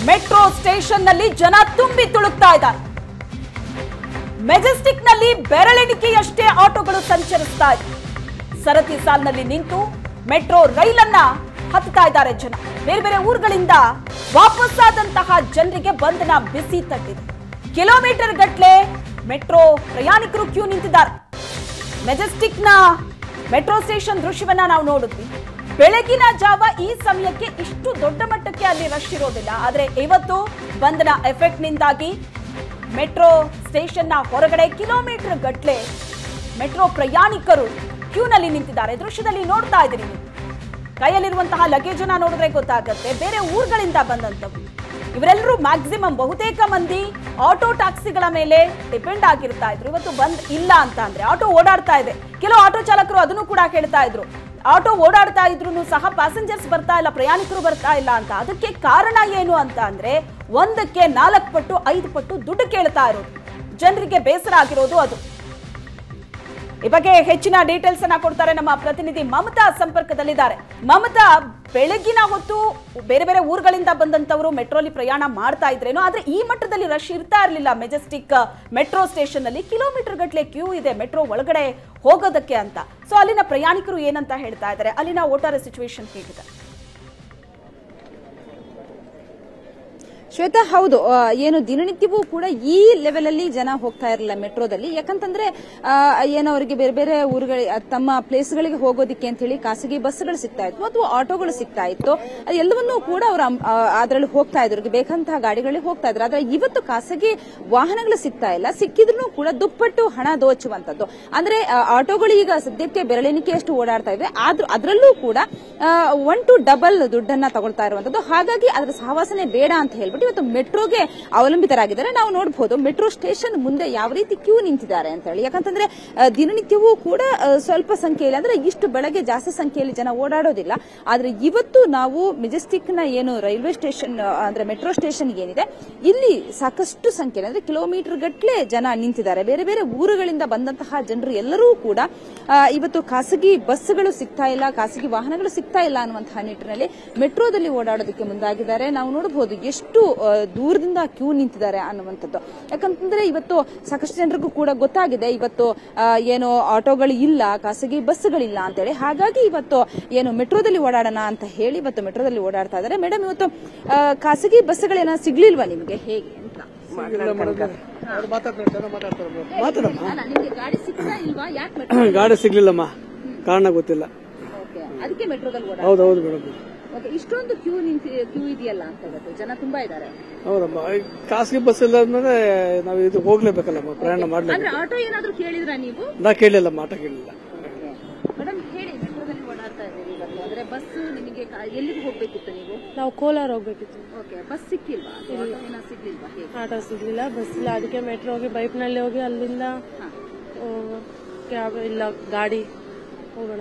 Metro station ನಲ್ಲಿ ಜನ ತುಂಬಿ ತುಳುಕ್ತಾ ಇದ್ದಾರೆ ಮೆಜೆಸ್ಟಿಕ್ ನಲ್ಲಿ ಬೆರಳೆಣಿಕೆಯಷ್ಟೇ ಆಟೋಗಳು ಸಂಚರಿಸ್ತಾ ಇದೆ ಸರತಿ ಸಾಲಿನಲ್ಲಿ ನಿಂತು ಮೆಟ್ರೋ ರೈಲನ್ನ ಹತ್ತಾ ಇದ್ದಾರೆ ಜನ ಬೇರೆ ಬೇರೆ ಊರುಗಳಿಂದ ವಾಪಸ್ಸಾದಂತಹ ಜನರಿಗೆ ಬಂಧನ ಬಿಸಿ ತಟ್ಟಿದೆ ಕಿಲೋಮೀಟರ್ ಗಟ್ಲೆ ಮೆಟ್ರೋ ಪ್ರಯಾಣಿಕರು ಕ್ಯೂ ನಿಂತಿದ್ದಾರೆ ಮೆಜೆಸ್ಟಿಕ್ ನ ಮೆಟ್ರೋ ಸ್ಟೇಷನ್ ದೃಶ್ಯವನ್ನ ನಾವು ನೋಡಿದ್ವಿ ಬೆಳಗಿನ ಜಾವ ಈ ಸಮಯಕ್ಕೆ ಇಷ್ಟು ದೊಡ್ಡ ಮಟ್ಟಕ್ಕೆ ಅಲ್ಲಿ ರಶ್ ಇರೋದಿಲ್ಲ ಆದ್ರೆ ಇವತ್ತು ಬಂಧನ ಎಫೆಕ್ಟ್ ನಿಂದಾಗಿ ಮೆಟ್ರೋ ಸ್ಟೇಷನ್ ನ ಹೊರಗಡೆ ಕಿಲೋಮೀಟರ್ ಗಟ್ಲೆ ಮೆಟ್ರೋ ಪ್ರಯಾಣಿಕರು ಕ್ಯೂನಲ್ಲಿ ನಿಂತಿದ್ದಾರೆ ದೃಶ್ಯದಲ್ಲಿ ನೋಡ್ತಾ ಇದ್ದೀರಿ ನೀವು ಕೈಯಲ್ಲಿರುವಂತಹ ಲಗೇಜ್ ಅನ್ನ ನೋಡಿದ್ರೆ ಗೊತ್ತಾಗತ್ತೆ ಬೇರೆ ಊರುಗಳಿಂದ ಬಂದಂತವು ಇವರೆಲ್ಲರೂ ಮ್ಯಾಕ್ಸಿಮಮ್ ಬಹುತೇಕ ಮಂದಿ ಆಟೋ ಟ್ಯಾಕ್ಸಿಗಳ ಮೇಲೆ ಡಿಪೆಂಡ್ ಆಗಿರ್ತಾ ಇದ್ರು ಇವತ್ತು ಬಂದ್ ಇಲ್ಲ ಅಂತ ಅಂದ್ರೆ ಆಟೋ ಓಡಾಡ್ತಾ ಇದೆ ಕೆಲವು ಆಟೋ ಚಾಲಕರು ಅದನ್ನು ಕೂಡ ಹೇಳ್ತಾ ಇದ್ರು ಆಟೋ ಓಡಾಡ್ತಾ ಇದ್ರು ಸಹ ಪ್ಯಾಸೆಂಜರ್ಸ್ ಬರ್ತಾ ಇಲ್ಲ ಪ್ರಯಾಣಿಕರು ಬರ್ತಾ ಇಲ್ಲ ಅಂತ ಅದಕ್ಕೆ ಕಾರಣ ಏನು ಅಂತ ಅಂದ್ರೆ ಒಂದಕ್ಕೆ ನಾಲ್ಕು ಪಟ್ಟು ಐದು ಪಟ್ಟು ದುಡ್ಡು ಕೇಳ್ತಾ ಇರೋದು ಜನರಿಗೆ ಬೇಸರ ಆಗಿರೋದು ಅದು ಈ ಬಗ್ಗೆ ಹೆಚ್ಚಿನ ಡೀಟೇಲ್ಸ್ ಅನ್ನ ಕೊಡ್ತಾರೆ ನಮ್ಮ ಪ್ರತಿನಿಧಿ ಮಮತಾ ಸಂಪರ್ಕದಲ್ಲಿದ್ದಾರೆ ಮಮತಾ ಬೆಳಗಿನ ಹೊತ್ತು ಬೇರೆ ಬೇರೆ ಊರುಗಳಿಂದ ಬಂದಂತವರು ಮೆಟ್ರೋಲಿ ಪ್ರಯಾಣ ಮಾಡ್ತಾ ಇದ್ರೇನೋ ಆದ್ರೆ ಈ ಮಟ್ಟದಲ್ಲಿ ರಶ್ ಇರ್ತಾ ಇರಲಿಲ್ಲ ಮೆಜೆಸ್ಟಿಕ್ ಮೆಟ್ರೋ ಸ್ಟೇಷನ್ ಅಲ್ಲಿ ಕಿಲೋಮೀಟರ್ ಗಟ್ಟಲೆ ಕ್ಯೂ ಇದೆ ಮೆಟ್ರೋ ಒಳಗಡೆ ಹೋಗೋದಕ್ಕೆ ಅಂತ ಸೊ ಅಲ್ಲಿನ ಪ್ರಯಾಣಿಕರು ಏನಂತ ಹೇಳ್ತಾ ಇದ್ದಾರೆ ಅಲ್ಲಿನ ಒಟ್ಟಾರೆ ಸಿಚುವೇಶನ್ ಹೇಗಿದೆ ಶ್ವೇತಾ ಹೌದು ಆ, ಏನು ದಿನನಿತ್ಯವೂ ಕೂಡ ಈ ಲೆವೆಲ್ ಅಲ್ಲಿ ಜನ ಹೋಗ್ತಾ ಇರಲಿಲ್ಲ ಮೆಟ್ರೋದಲ್ಲಿ ಯಾಕಂತಂದ್ರೆ ಆ, ಏನು ಅವರಿಗೆ ಬೇರೆ ಬೇರೆ ಊರುಗಳ ತಮ್ಮ ಪ್ಲೇಸ್ಗಳಿಗೆ ಹೋಗೋದಿಕ್ಕೆ ಅಂತ ಹೇಳಿ ಖಾಸಗಿ ಬಸ್ಗಳು ಸಿಗ್ತಾ ಇತ್ತು ಅಥವಾ ಆಟೋಗಳು ಸಿಗ್ತಾ ಇತ್ತು ಅದು ಎಲ್ಲವನ್ನೂ ಕೂಡ ಅವರು ಅದರಲ್ಲಿ ಹೋಗ್ತಾ ಇದ್ರು ಅವ್ರಿಗೆ ಬೇಕಂತಹ ಗಾಡಿಗಳಲ್ಲಿ ಹೋಗ್ತಾ ಇದ್ರು ಆದ್ರೆ ಇವತ್ತು ಖಾಸಗಿ ವಾಹನಗಳು ಸಿಗ್ತಾ ಇಲ್ಲ ಸಿಕ್ಕಿದ್ರು ಕೂಡ ದುಪ್ಪಟ್ಟು ಹಣ ದೋಚುವಂತದ್ದು ಅಂದ್ರೆ ಆ, ಆಟೋಗಳು ಈಗ ಸದ್ಯಕ್ಕೆ ಬೆರಳೆಣಿಕೆಯಷ್ಟು ಓಡಾಡ್ತಾ ಇವೆ ಆದ್ರೂ ಅದರಲ್ಲೂ ಕೂಡ ಒನ್ ಟು ಡಬಲ್ ದುಡ್ಡನ್ನ ತಗೊಳ್ತಾ ಇರುವಂತದ್ದು ಹಾಗಾಗಿ ಅದರ ಸಹವಾಸನೆ ಬೇಡ ಅಂತ ಹೇಳ್ಬಿಟ್ಟು ಇವತ್ತು ಮೆಟ್ರೋಗೆ ಅವಲಂಬಿತರಾಗಿದ್ದಾರೆ ನಾವು ನೋಡಬಹುದು ಮೆಟ್ರೋ ಸ್ಟೇಷನ್ ಮುಂದೆ ಯಾವ ರೀತಿ ಕ್ಯೂ ನಿಂತಿದ್ದಾರೆ ಅಂತ ಹೇಳಿ ಯಾಕಂತಂದ್ರೆ ಆ, ದಿನನಿತ್ಯವೂ ಕೂಡ ಆ, ಸ್ವಲ್ಪ ಸಂಖ್ಯೆಯಲ್ಲಿ ಅಂದ್ರೆ ಇಷ್ಟು ಬೆಳಗ್ಗೆ ಜಾಸ್ತಿ ಸಂಖ್ಯೆಯಲ್ಲಿ ಜನ ಓಡಾಡೋದಿಲ್ಲ ಆದ್ರೆ ಇವತ್ತು ನಾವು ಮೆಜೆಸ್ಟಿಕ್ ನ ಏನು ರೈಲ್ವೆ ಸ್ಟೇಷನ್ ಆ, ಅಂದ್ರೆ ಮೆಟ್ರೋ ಸ್ಟೇಷನ್ ಏನಿದೆ ಇಲ್ಲಿ ಸಾಕಷ್ಟು ಸಂಖ್ಯೆಯಲ್ಲಿ ಅಂದ್ರೆ ಕಿಲೋಮೀಟರ್ ಗಟ್ಟಲೆ ಜನ ನಿಂತಿದ್ದಾರೆ ಬೇರೆ ಬೇರೆ ಊರುಗಳಿಂದ ಬಂದಂತಹ ಜನರು ಎಲ್ಲರೂ ಕೂಡ ಆ, ಇವತ್ತು ಖಾಸಗಿ ಬಸ್ಗಳು ಸಿಗ್ತಾ ಇಲ್ಲ ಖಾಸಗಿ ವಾಹನಗಳು ಸಿಗ್ತಾ ಇಲ್ಲ ಅನ್ನುವಂತಹ ನಿಟ್ಟಿನಲ್ಲಿ ಮೆಟ್ರೋದಲ್ಲಿ ಓಡಾಡೋದಕ್ಕೆ ಮುಂದಾಗಿದ್ದಾರೆ ನಾವು ನೋಡಬಹುದು ಎಷ್ಟು ಆ, ದೂರದಿಂದ ಕ್ಯೂ ನಿಂತಿದ್ದಾರೆ ಅನ್ನುವಂಥದ್ದು ಯಾಕಂತಂದ್ರೆ ಇವತ್ತು ಸಾಕಷ್ಟು ಜನರಿಗೂ ಕೂಡ ಗೊತ್ತಾಗಿದೆ ಇವತ್ತು ಆ, ಏನು ಆಟೋಗಳು ಇಲ್ಲ ಖಾಸಗಿ ಬಸ್ಗಳಿಲ್ಲ ಅಂತೇಳಿ ಹಾಗಾಗಿ ಇವತ್ತು ಏನು ಮೆಟ್ರೋದಲ್ಲಿ ಓಡಾಡೋಣ ಅಂತ ಹೇಳಿ ಇವತ್ತು ಮೆಟ್ರೋದಲ್ಲಿ ಓಡಾಡ್ತಾ ಇದ್ದಾರೆ ಮೇಡಮ್ ಇವತ್ತು ಆ, ಖಾಸಗಿ ಬಸ್ಗಳೇನ ಸಿಗ್ಲಿಲ್ವಾ ನಿಮಗೆ ಹೇಗೆ ಅಂತ ಮಾತಾಡಮ್ಮ ಅಲ್ಲ, ನಿಮ್ಗೆ ಗಾಡಿ ಸಿಗ್ತಾ ಇಲ್ವಾ ಯಾಕೆ ಮೆಟ್ರೋ ಗಾಡಿ ಸಿಗ್ಲಿಲ್ಲಮ್ಮ ಕಾರಣ ಗೊತ್ತಿಲ್ಲ ಓಕೆ ಅದಕ್ಕೆ ಮೆಟ್ರೋದಲ್ಲಿ ಓಡಾಡ ಹೌದು ಹೌದು ಮೇಡಮ್ ಓಕೆ ಇಷ್ಟೊಂದು ಕ್ಯೂ ನಿಂತಿ ಕ್ಯೂ ಇದೆಯಲ್ಲ ಅಂತ ಇವತ್ತು ಜನ ತುಂಬಾ ಇದ್ದಾರೆ ಹೌದಮ್ಮ ಈ ಖಾಸಗಿ ಬಸ್ ಇಲ್ಲ ಅಂದ್ರೆ ನಾವು ಇದು ಹೋಗ್ಲೇಬೇಕಲ್ಲಮ್ಮ ಪ್ರಯಾಣ ಮಾಡ್ಲೇಬೇಕು ಅಂದ್ರೆ ಆಟೋ ಏನಾದ್ರೂ ಕೇಳಿದ್ರ ನೀವು ನಾ ಕೇಳಿಲ್ಲ ಮಾಟ ಕೇಳಿಲ್ಲ ಮೇಡಮ್ ಹೇಳಿ ಮೆಟ್ರೋದಲ್ಲಿ ಓಡಾಡ್ತಾ ಇದ್ದೀರಿ ಇವತ್ತು ಅಂದ್ರೆ ಬಸ್ ನಿಮಗೆ ಕ- ಎಲ್ಲಿಗೆ ಹೋಗ್ಬೇಕಿತ್ತು ನೀವು ನಾವು ಕೋಲಾರ ಹೋಗ್ಬೇಕಿತ್ತು ಓಕೆ ಬಸ್ ಸಿಕ್ಕಿಲ್ವಾ ಅಥವಾ ಆಟೋ ಏನಾದ್ರು ಸಿಗ್ಲಿಲ್ವಾ ಹೇಗೆ ಆಟೋ ಸಿಗ್ಲಿಲ್ಲ ಬಸ್ ಇಲ್ಲ ಅದಕ್ಕೆ ಮೆಟ್ರೋ ಹೋಗಿ ಬೈಕ್ನಲ್ಲಿ ಹೋಗಿ ಅಲ್ಲಿಂದ ಕ್ಯಾಬ್ ಇಲ್ಲ ಗಾಡಿ ಹೋಗೋಣ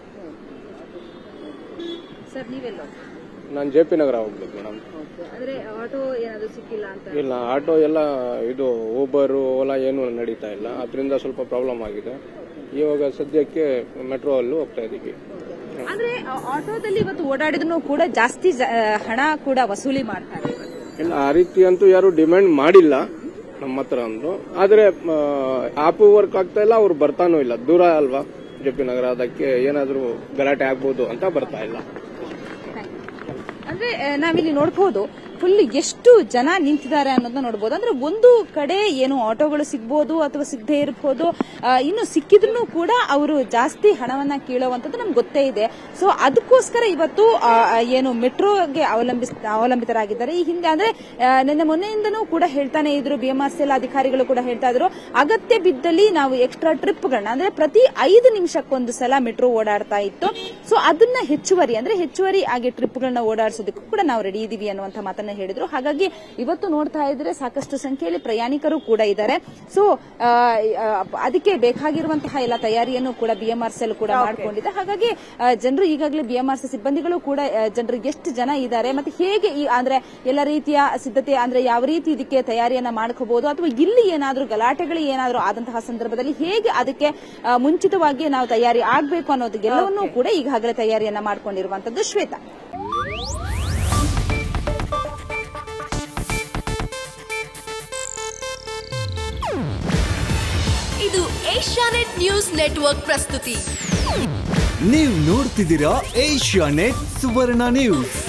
ಸರ್ ನೀವೆಲ್ಲ ನಾನು ಜೆ ಪಿ ನಗರ ಹೋಗ್ಬೇಕು ಮೇಡಮ್ ಓಕೆ ಅಂದ್ರೆ ಆಟೋ ಏನಾದ್ರು ಸಿಕ್ಕಿಲ್ಲ ಅಂತ ಇಲ್ಲ ಆಟೋ ಎಲ್ಲ ಇದು ಊಬರು ಓಲಾ ಏನು ನಡೀತಾ ಇಲ್ಲ ಅದರಿಂದ ಸ್ವಲ್ಪ ಪ್ರಾಬ್ಲಮ್ ಆಗಿದೆ ಇವಾಗ ಸದ್ಯಕ್ಕೆ ಮೆಟ್ರೋ ಅಲ್ಲೂ ಹೋಗ್ತಾ ಇದ್ದೀವಿ ಅಂದ್ರೆ ಆ- ಆಟೋದಲ್ಲಿ ಇವತ್ತು ಓಡಾಡಿದ್ರು ಕೂಡ ಜಾಸ್ತಿ ಜ- ಹಣ ಕೂಡ ವಸೂಲಿ ಮಾಡ್ತಾರೆ ಇವತ್ತು. ಇಲ್ಲ ಆ ರೀತಿ ಅಂತೂ ಯಾರು ಡಿಮ್ಯಾಂಡ್ ಮಾಡಿಲ್ಲ ನಮ್ಮ ಹತ್ರ ಅಂದ್ರು ಆದ್ರೆ ಆಪ್ ವರ್ಕ್ ಆಗ್ತಾ ಇಲ್ಲ ಅವ್ರು ಬರ್ತಾನೂ ಇಲ್ಲ ದೂರ ಅಲ್ವಾ ಜೆ ಪಿ ನಗರ ಅದಕ್ಕೆ ಏನಾದರೂ ಗಲಾಟೆ ಆಗ್ಬೋದು ಅಂತ ಬರ್ತಾ ಇಲ್ಲ ಅಂದ್ರೆ ಆ, ನಾವಿಲ್ಲಿ ನೋಡಬಹುದು ಫುಲ್ ಎಷ್ಟು ಜನ ನಿಂತಿದ್ದಾರೆ ಅನ್ನೋದನ್ನ ನೋಡಬಹುದು ಅಂದ್ರೆ ಒಂದು ಕಡೆ ಏನು ಆಟೋಗಳು ಸಿಗ್ಬೋದು ಅಥವಾ ಸಿಗದೆ ಇರಬಹುದು ಆ, ಇನ್ನು ಸಿಕ್ಕಿದ್ರು ಕೂಡ ಅವರು ಜಾಸ್ತಿ ಹಣವನ್ನ ಕೀಳುವಂತದ್ದು ನಮ್ಗೆ ಗೊತ್ತೇ ಇದೆ ಸೊ ಅದಕ್ಕೋಸ್ಕರ ಇವತ್ತು ಆ, ಆ, ಏನು ಮೆಟ್ರೋಗೆ ಅವಲಂಬಿಸ್ ಅವಲಂಬಿತರಾಗಿದ್ದಾರೆ ಈ ಹಿಂದೆ ಅಂದ್ರೆ ಆ, ನಿನ್ನೆ ಮೊನ್ನೆಯಿಂದನೂ ಕೂಡ ಹೇಳ್ತಾನೆ ಇದ್ರು ಬಿಎಂಆರ್ಸಿಎಲ್ ಅಧಿಕಾರಿಗಳು ಕೂಡ ಹೇಳ್ತಾ ಇದ್ರು ಅಗತ್ಯ ಬಿದ್ದಲ್ಲಿ ನಾವು ಎಕ್ಸ್ಟ್ರಾ ಟ್ರಿಪ್ಗಳನ್ನ ಅಂದ್ರೆ ಪ್ರತಿ ಐದು ನಿಮಿಷಕ್ಕೊಂದು ಸಲ ಮೆಟ್ರೋ ಓಡಾಡ್ತಾ ಇತ್ತು ಸೊ ಅದನ್ನ ಹೆಚ್ಚುವರಿ ಅಂದ್ರೆ ಹೆಚ್ಚುವರಿ ಆಗಿ ಟ್ರಿಪ್ಗಳನ್ನ ಓಡಾಡಿಸೋದಕ್ಕೂ ಕೂಡ ನಾವು ರೆಡಿ ಇದೀವಿ ಅನ್ನುವಂತ ಮಾತನ್ನ ಹೇಳಿದ್ರು ಹಾಗಾಗಿ ಇವತ್ತು ನೋಡ್ತಾ ಇದ್ರೆ ಸಾಕಷ್ಟು ಸಂಖ್ಯೆಯಲ್ಲಿ ಪ್ರಯಾಣಿಕರು ಕೂಡ ಇದ್ದಾರೆ ಸೊ ಅದಕ್ಕೆ ಬೇಕಾಗಿರುವಂತಹ ಎಲ್ಲ ತಯಾರಿಯನ್ನು ಕೂಡ ಬಿಎಂಆರ್ಸಿಎಲ್ ಕೂಡ ಮಾಡ್ಕೊಂಡಿದೆ ಹಾಗಾಗಿ ಜನರು ಈಗಾಗಲೇ ಬಿಎಂಆರ್ಸಿ ಸಿಬ್ಬಂದಿಗಳು ಕೂಡ ಜನರು ಎಷ್ಟು ಜನ ಇದ್ದಾರೆ ಮತ್ತೆ ಹೇಗೆ ಈ ಅಂದ್ರೆ ಎಲ್ಲ ರೀತಿಯ ಸಿದ್ಧತೆ ಅಂದ್ರೆ ಯಾವ ರೀತಿ ಇದಕ್ಕೆ ತಯಾರಿಯನ್ನ ಮಾಡ್ಕೋಬಹುದು ಅಥವಾ ಇಲ್ಲಿ ಏನಾದ್ರೂ ಗಲಾಟೆಗಳು ಏನಾದ್ರೂ ಆದಂತಹ ಸಂದರ್ಭದಲ್ಲಿ ಹೇಗೆ ಅದಕ್ಕೆ ಆ, ಮುಂಚಿತವಾಗಿ ನಾವು ತಯಾರಿ ಆಗ್ಬೇಕು ಅನ್ನೋದಕ್ಕೆಲ್ಲವನ್ನೂ ಕೂಡ ಈಗಾಗಲೇ ತಯಾರಿಯನ್ನ ಮಾಡ್ಕೊಂಡಿರುವಂತದ್ದು ಶ್ವೇತಾ ಇದು ಏಷ್ಯಾನೆಟ್ ನ್ಯೂಸ್ ನೆಟ್ವರ್ಕ್ ಪ್ರಸ್ತುತಿ ನೀವು ನೋಡ್ತಿದ್ದೀರಾ ಏಷ್ಯಾ ನೆಟ್ ಸುವರ್ಣ ನ್ಯೂಸ್